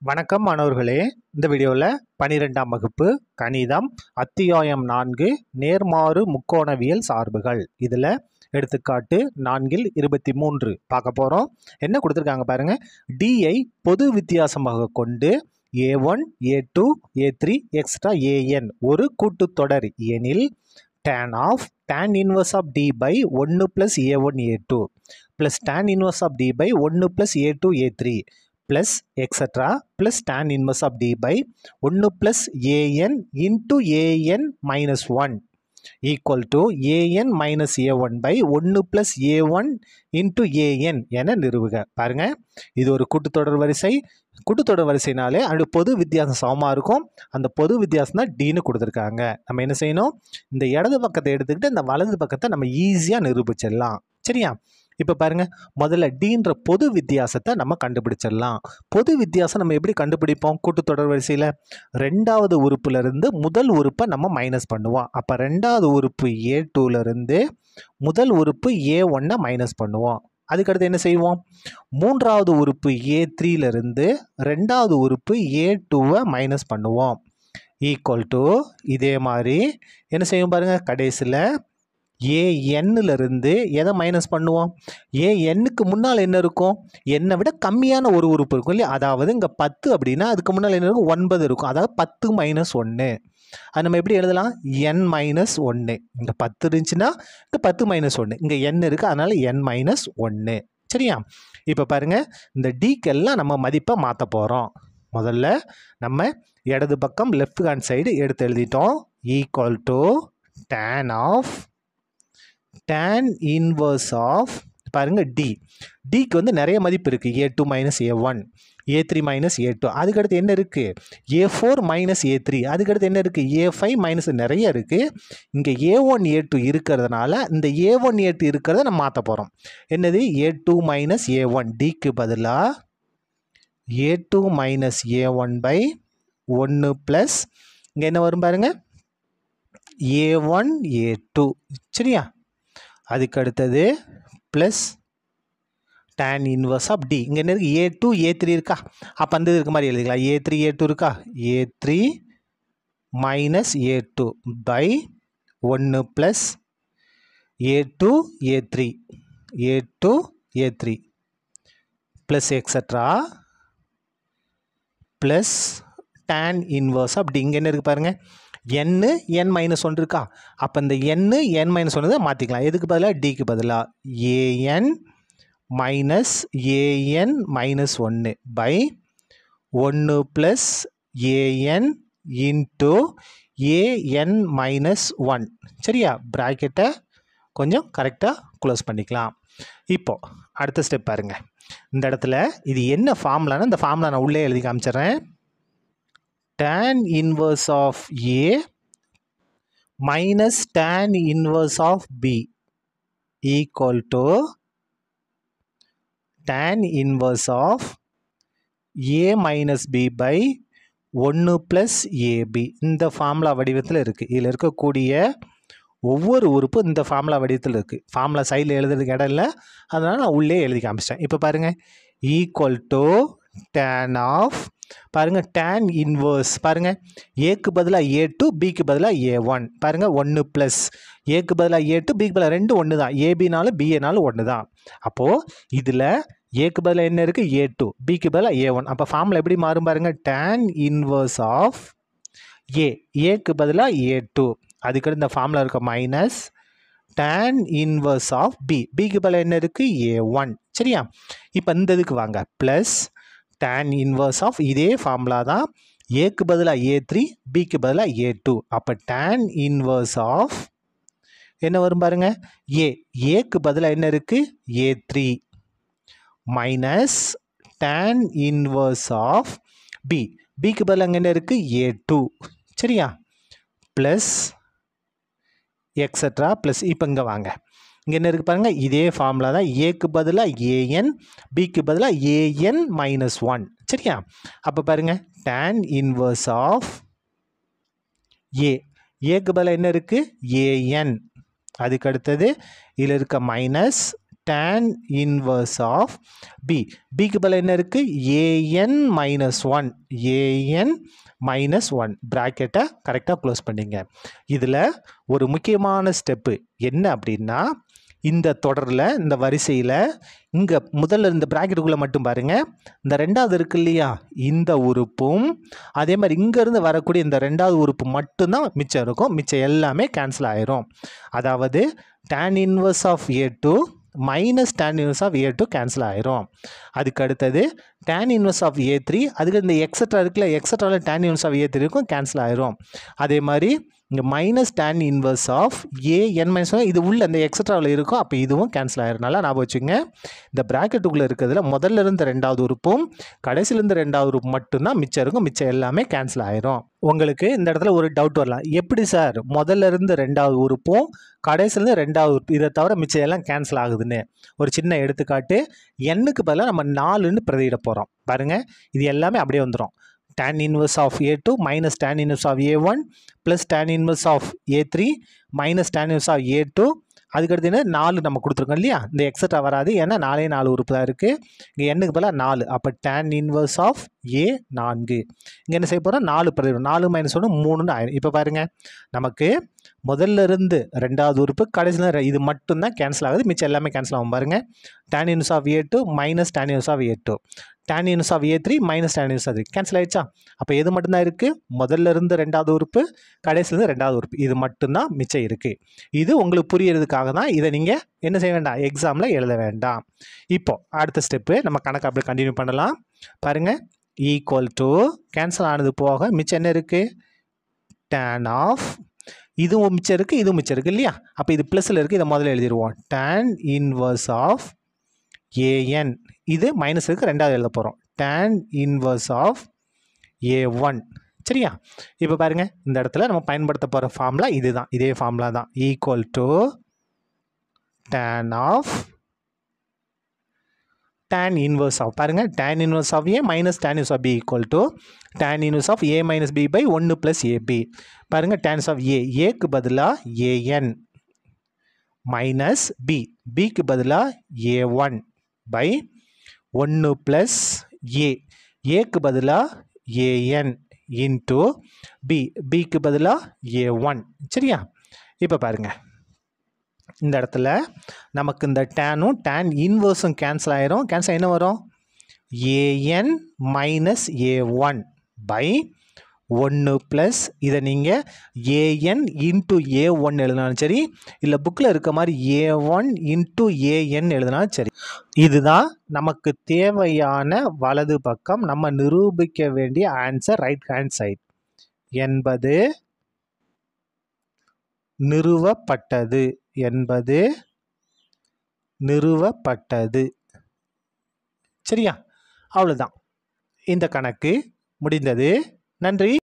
வணக்கம் மாணவர்களே இந்த வீடியோவில் பனிரெண்டாம் வகுப்பு கணிதம் அத்தியாயம் நான்கு நேர்மாறு முக்கோணவியல் சார்புகள் இதில் எடுத்துக்காட்டு நான்கில் இருபத்தி மூன்று பார்க்க போகிறோம் என்ன கொடுத்துருக்காங்க பாருங்க டியை பொது வித்தியாசமாக கொண்டு A one A two A three extra A N ஒரு கூட்டுத்தொடர் எனில் tan of tan inverse of D by ஒன்று plus A one A two plus tan inverse of D by ஒன்று plus A two A three plus extra plus tan inverse of D by ஒன்று plus A N into A N minus one equal to A N minus A one by ஒன்று plus A one into A N என நிறுவுக பாருங்க இது ஒரு கூட்டுத்தொடர் வரிசை கூட்டுத்தொடர் வரிசைனாலே அது பொது வித்தியாசம் சமமாக இருக்கும் அந்த பொது வித்தியாசம் தான் டீன்னு கொடுத்துருக்காங்க நம்ம என்ன செய்யணும் இந்த இடது பக்கத்தை எடுத்துக்கிட்டு இந்த வலது பக்கத்தை நம்ம ஈஸியாக நிரூபிச்சிடலாம் சரியா இப்போ பாருங்க முதல்ல டீன்ற பொது வித்தியாசத்தை நம்ம கண்டுபிடிச்சிடலாம் பொது வித்தியாசம் நம்ம எப்படி கண்டுபிடிப்போம் கூட்டுத்தொடர் வரிசையில் ரெண்டாவது உறுப்புலேருந்து முதல் உறுப்பை நம்ம மைனஸ் பண்ணுவோம் அப்போ ரெண்டாவது உறுப்பு ஏ டூலேருந்து முதல் உறுப்பு ஏ ஒன்னை மைனஸ் பண்ணுவோம் அதுக்கடுத்து என்ன செய்வோம் மூன்றாவது உறுப்பு ஏ த்ரீலேருந்து ரெண்டாவது உறுப்பு ஏ டூவை மைனஸ் பண்ணுவோம் ஈக்குவல் டு இதே மாதிரி என்ன செய்வோம் பாருங்கள் கடைசியில் ஏ இருந்து எதை மைனஸ் பண்ணுவோம் ஏ எண்ணுக்கு முன்னால் என்ன இருக்கும் என்னை விட கம்மியான ஒரு உறுப்பு இருக்கும் இல்லையா அதாவது இங்கே பத்து அப்படின்னா அதுக்கு முன்னால் என்ன இருக்கும் ஒன்பது இருக்கும் அதாவது பத்து மைனஸ் ஒன்று அது நம்ம எப்படி எழுதலாம் என் மைனஸ் ஒன்று இங்கே பத்து இருந்துச்சுன்னா இங்கே பத்து மைனஸ் ஒன்று இங்கே என் இருக்குது அதனால் என் மைனஸ் ஒன்று சரியா இப்போ பாருங்கள் இந்த டீக்கெல்லாம் நம்ம மதிப்பை மாற்ற போகிறோம் முதல்ல நம்ம இடது பக்கம் லெஃப்ட் ஹேண்ட் சைடு எடுத்து எழுதிட்டோம் equal to tan of tan inverse of பாருங்க டி டிக்கு வந்து நிறைய மதிப்பு இருக்குது A two minus A one A three minus A two அதுக்கடுத்து என்ன இருக்குது A four minus A three அதுக்கடுத்து என்ன இருக்குது ஏ ஃபைவ் மைனஸ் நிறைய இருக்குது இங்கே ஏ ஒன் ஏ டூ இருக்கிறதுனால இந்த ஏ ஒன் ஏ டூ இருக்கிறத நம்ம மாற்ற போகிறோம் என்னது A two minus A one டிக்கு பதிலாக A two minus A one by ஒன்று ப்ளஸ் இங்கே என்ன வரும் பாருங்க ஏ ஒன் ஏ டூ சரியா அதுக்கு அடுத்தது plus tan inverse of D இங்கே என்ன இருக்குது ஏ டூ ஏ த்ரீ இருக்கா அப்போ அந்த இருக்க மாதிரி எழுதிக்கலாம் ஏ த்ரீ ஏ டூ இருக்கா A three minus A two by ஒன்று plus A two A three A two A three plus extra plus tan inverse அப்படி இங்கே என்ன இருக்குது பாருங்கள் என்னு என் மைனஸ் ஒன்று இருக்கா அப்போ இந்த என்னு என் மைனஸ் ஒன்று தான் மாற்றிக்கலாம் எதுக்கு பதிலாக டிக்கு பதிலாக ஏஎன் மைனஸ் ஏஎன் மைனஸ் ஒன்று பை ஒன்று plus A N into A N minus one சரியா ப்ராக்கெட்டை கொஞ்சம் கரெக்டாக க்ளோஸ் பண்ணிக்கலாம் இப்போது அடுத்த ஸ்டெப் பாருங்கள் இந்த இடத்துல இது என்ன ஃபார்முலான்னு இந்த ஃபார்முலா நான் உள்ளே எழுதி காமிச்சிட்றேன் tan inverse of A minus tan inverse of B equal to tan inverse of A minus B by ஒன்று ப்ளஸ் ஏபி இந்த ஃபார்முலா வடிவத்தில் இருக்குது இதில் இருக்கக்கூடிய ஒவ்வொரு உறுப்பும் இந்த ஃபார்முலா வடிவத்தில் இருக்குது ஃபார்முலா சைடில் எழுதுறதுக்கு இடம் இல்லை அதனால் நான் உள்ளே எழுதி காமிச்சிட்டேன் இப்போ பாருங்கள் ஈக்குவல் டு டேன் ஆஃப் பாருங்கள் டேன் இன்வர்ஸ் பாருங்கள் ஏக்கு பதிலாக ஏ டூ பிக்கு பதிலாக ஏ ஒன் பாருங்கள் ஒன்று ப்ளஸ் ஏக்கு பதிலாக ஏ டூ பிக்கு பதிலாக ரெண்டு ஒன்று தான் ஏபினாலும் பிஏனாலும் ஒன்று தான் அப்போது இதில் ஏக்கு பதிலாக என்ன இருக்குது ஏ டூ பிக்கு பதிலாக ஏ ஒன் அப்போ ஃபார்மில் எப்படி மாறும் பாருங்கள் டேன் இன்வர்ஸ் ஆஃப் ஏ ஏக்கு பதிலாக ஏ டூ அதுக்கடுத்து இந்த ஃபார்மில் இருக்க minus tan inverse of B பிக்கு பதிலாக என்ன இருக்குது ஏ ஒன் சரியா இப்போ இந்த இதுக்கு வாங்க ப்ளஸ் tan இன்வர்ஸ் ஆஃப் இதே ஃபார்முலா தான் ஏக்கு பதிலாக ஏ த்ரீ பிக்கு பதிலாக ஏ டூ அப்போ tan இன்வர்ஸ் ஆஃப் என்ன வரும் பாருங்க ஏ ஏக்கு பதிலாக என்ன இருக்குது A three minus tan inverse of B பிக்கு பதிலாக அங்கே என்ன இருக்குது ஏ டூ சரியா ப்ளஸ் எக்ஸட்ரா ப்ளஸ் இப்போ இங்கே வாங்க இங்கே என்ன இருக்குது பாருங்கள் இதே ஃபார்முலா தான் ஏக்கு பதிலாக ஏஎன் பிக்கு பதிலாக ஏஎன் மைனஸ் ஒன் சரியா அப்போ பாருங்கள் டேன் இன்வர்ஸ் ஆஃப் ஏ ஏக்கு பதிலாக என்ன இருக்குது ஏஎன் அதுக்கு அடுத்தது இதில் இருக்க minus tan inverse of B பிக்கு பதில் என்ன இருக்குது A N minus one A N minus one ப்ராக்கெட்டை கரெக்டாக க்ளோஸ் பண்ணிங்க இதில் ஒரு முக்கியமான ஸ்டெப்பு என்ன அப்படின்னா இந்த தொடரில் இந்த வரிசையில் இங்கே முதல்ல இந்த ப்ராக்கெட்டுக்குள்ளே மட்டும் பாருங்கள் இந்த ரெண்டாவது இருக்கு இல்லையா இந்த உறுப்பும் அதே மாதிரி இங்கேருந்து வரக்கூடிய இந்த ரெண்டாவது உறுப்பு மட்டும்தான் மிச்சம் இருக்கும் மிச்சம் எல்லாமே கேன்சல் ஆயிரும் அதாவது tan inverse of A two minus tan inverse of A two cancel ஆயிரும் அதுக்கு அடுத்தது tan inverse of A three அதுக்கு இந்த எக்ஸட்ரா இருக்குல்ல எக்ஸட்ராவில் tan inverse of A three இருக்கும் கேன்சல் ஆயிரும் அதே மாதிரி இங்கே minus tan inverse of A N minus இது உள்ள இந்த எக்ஸட்ராவில் இருக்கும் அப்போ இதுவும் கேன்சல் ஆயிரும் நல்லா ஞாபகம் வச்சுங்க இந்த ப்ராக்கெட்டுக்குள்ளே இருக்கிறதுல முதல்ல இருந்து ரெண்டாவது உறுப்பும் கடைசியிலேருந்து ரெண்டாவது உறுப்பு மட்டும்தான் மிச்சம் இருக்கும் மிச்சம் எல்லாமே கேன்சல் ஆயிரும் உங்களுக்கு இந்த இடத்துல ஒரு டவுட் வரலாம் எப்படி சார் முதல்ல இருந்து ரெண்டாவது உறுப்பும் கடைசியிலேருந்து ரெண்டாவது உறுப்பு இதை தவிர மிச்சம் எல்லாம் கேன்சல் ஆகுதுன்னு ஒரு சின்ன எடுத்துக்காட்டு எண்ணுக்கு பதிலாக நம்ம நாலுன்னு பிரதியிட போகிறோம் பாருங்கள் இது எல்லாமே அப்படியே வந்துடும் tan inverse of a2 minus tan inverse of a1 plus tan inverse of a3 minus tan inverse of a2 அதுக்கடுத்து என்ன நாலு நம்ம கொடுத்துருக்கோம் இல்லையா இந்த எக்ஸட்ரா வராது ஏன்னா நாலே நாலு உறுப்பு தான் இருக்குது இங்கே எண்ணுக்கு பதிலாக நாலு அப்போ tan இன்வர்ஸ் ஆஃப் ஏ நான்கு இங்கே என்ன செய்ய போகிறோம் நாலு பிரதிடும் நாலு மைனஸ் ஒன்று மூணுன்னு ஆயிரும் இப்போ பாருங்கள் நமக்கு முதல்ல இருந்து ரெண்டாவது உறுப்பு கடைசியில் இது மட்டும்தான் கேன்சல் ஆகுது மிச்சம் எல்லாமே கேன்சல் ஆகும் பாருங்கள் tan inverse of A two minus tan inverse of A two tan inverse of A three minus tan inverse அது கேன்சல் ஆயிடுச்சா அப்போ எது மட்டும்தான் இருக்குது முதல்ல இருந்து ரெண்டாவது உறுப்பு கடைசியிலேருந்து ரெண்டாவது உறுப்பு இது மட்டும்தான் மிச்சம் இருக்குது இது உங்களுக்கு புரியறதுக்காக தான் இதை நீங்கள் என்ன செய்ய வேண்டாம் எக்ஸாமில் எழுத வேண்டாம் இப்போ அடுத்த ஸ்டெப்பு நம்ம கணக்கு அப்படியே கண்டினியூ பண்ணலாம் பாருங்கள் ஈக்குவல் டு கேன்சல் ஆனது போக மிச்சம் என்ன இருக்குது tan ஆஃப் இதுவும் மிச்சம் இருக்குது இதுவும் மிச்சம் இருக்குது இல்லையா அப்போ இது ப்ளஸில் இருக்குது இதை முதல்ல எழுதிடுவோம் tan இன்வர்ஸ் ஆஃப் ஏஎன் இது மைனஸ் இருக்குது ரெண்டாவது எழுத போகிறோம் tan inverse of A one சரியா இப்போ பாருங்கள் இந்த இடத்துல நம்ம பயன்படுத்த போகிற ஃபார்முலா இதுதான் இதே ஃபார்முலா தான் equal to tan of tan inverse of பாருங்கள் tan inverse of A minus tan inverse of B equal to tan inverse of A minus B by ஒன்று ப்ளஸ் ஏபி பாருங்கள் tan ஆஃப் ஏ ஏக்கு பதிலாக A N minus B பிக்கு பதிலாக A one by ஒன்று plus A ஏக்கு பதிலாக AN into B பிக்கு பதிலாக ஏ ஒன் சரியா இப்போ பாருங்கள் இந்த இடத்துல நமக்கு இந்த டேனும் டேன் இன்வர்ஸும் கேன்சல் ஆயிரும் கேன்சல் என்ன வரும் A N minus A one by ஒன்று ப்ளஸ் இதை நீங்கள் ஏஎன் இன்ட்டு ஏ ஒன் எழுதினாலும் சரி இல்லை புக்கில் இருக்க மாதிரி ஏ ஒன் இன்ட்டு ஏஎன் எழுதினாலும் சரி இதுதான் நமக்கு தேவையான வலது பக்கம் நம்ம நிரூபிக்க வேண்டிய ஆன்சர் ரைட் ஹேண்ட் சைட் என்பது நிறுவப்பட்டது என்பது நிறுவப்பட்டது சரியா அவ்வளோதான் இந்த கணக்கு முடிந்தது நன்றி